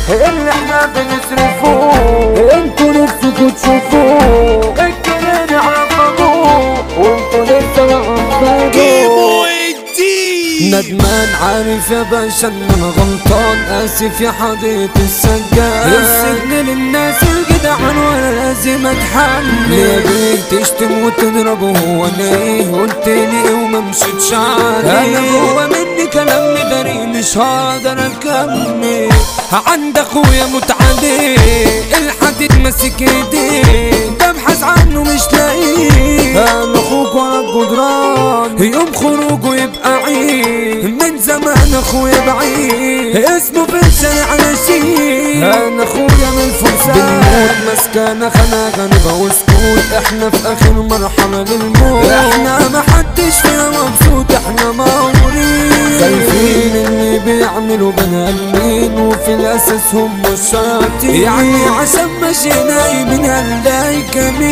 اللي احنا بنصرفوه انتوا نفسكوا تشوفوه الجنان عرفوه وانتوا لسه ما كيمو عرفتوه الدين ندمان عارف يا باشا ان انا غلطان اسف يا حضرة السجاد السجن للناس الجدعان وانا لازم اتحمل ليه بيك تشتم وتضرب وهو انا ايه قلت لي ايه وما مشيتش عليه انا جوا مني كلام مداري مش هقدر اكمل عند اخويا متعدي الحديد ماسك ايديه ببحث عنه مش لاقيه انا اخوك ورا الجدران يوم خروجه يبقى عيد من زمان اخويا بعيد اسمه في الشارع نشيد انا اخويا من الفرسان بنموت مسكانة خناقة نبقى وسكوت احنا في اخر مرحلة للموت احنا ما حدش فينا مبسوط احنا مغمورين خايفين اللي بيعملوا بني ادمين وفي الاساس هم الشياطين يعني عشان مشينا يمين هنلاقي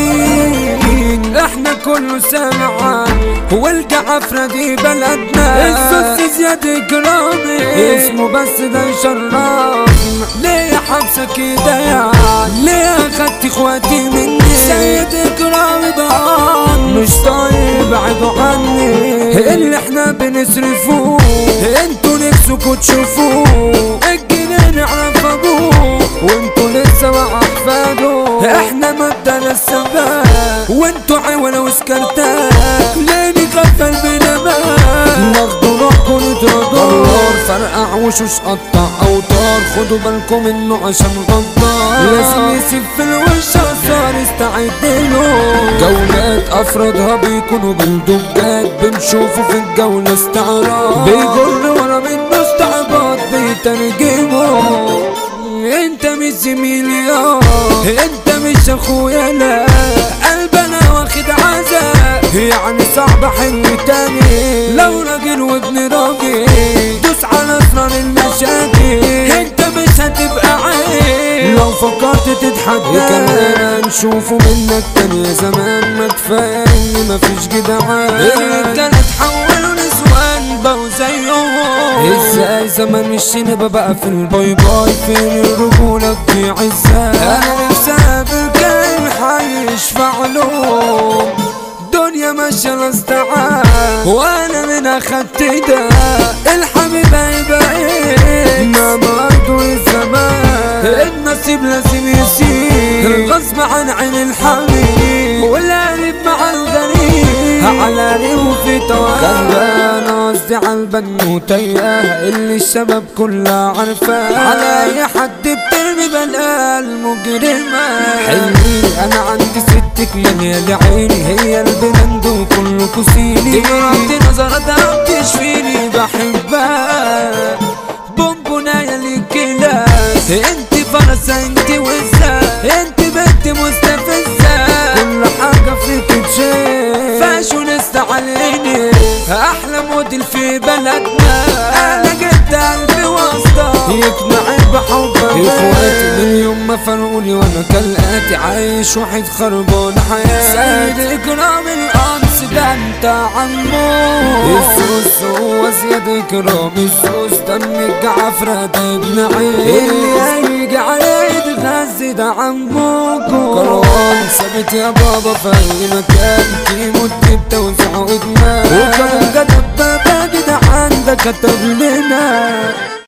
كمين احنا كله سامع هو الجعفرة دي بلدنا السوس زياد كرامي اسمه بس ده يشرفنا ليه حبسة كده يعني ليه اخدت اخواتي مني سيد كرامي ضان مش طيب بعدوا عني اللي احنا بنصرفوه انتوا نفسكوا تشوفوه الجنان عرف ابوه وانتوا لسه مع احفاده احنا مبدأنا السباب وانتوا عيونة وسكرتات ليه نغفل بنمات ناخدوا روحكم نتردوا فرقع وشوش قطع اوتار خدوا بالكم منه عشان غدار لازم يسيب في الوش صار استعد له جولات افرادها بيكونوا بالدجاج بنشوفه في الجولة استعراض بيجر ورا منه استعباط بيترجمه انت مش زميلي اه انت مش اخويا لا قلبنا واخد عذاب يعني صعب حلو تاني لو راجل وابن راجل دوس على اسرار المشاكل انت مش هتبقى عيب لو فكرت تتحدى كمان نشوفه منك تاني يا زمان ما كفايه ان مفيش جدعان الرجاله اتحولوا نسوان بقوا زيهم ازاي زمان مشينا بقى في الباي باي فين الرجولة تضيع ازاي انا نفسي اقابل كائن حي يشفع لهم دنيا ماشية الاستعان وانا من اخدت ده الحبيب هيبقى ايه ما برضو الزمان النصيب لازم يسير غصب عن عين الحبيب والقلب مع الغريب على ريم في توهان انا قصدي على البنوتية اللي الشباب كلها عارفاه على اي حد بترمي بلا المجرمة حلمي انا عندي ستك مليانة عيني هي البلند وكله كسيني دي مراتي نظرتها بتشفيني بحبها بونبونايا للكلاس انت فرسة انت وزة انت بنت مستفزة كل حاجة فيك تشيل فاشونست عليني احلى موديل في بلدنا انا جد قلبي واسطة يقنعي بحبك اخواتي من يوم ما فرقوني وانا كالاتي عايش واحد خربان حياتي سيد اكرام القمص ده انت عمو السوس هو زياد اكرام السوس دم الجعفرة ده ابن عين اللي هيجي عليه يتغذي ده عمكم كروان ثابت يا بابا في اي مكان في مد بتوزع ادمان وكمان كتب بابا ده عندك كتب لنا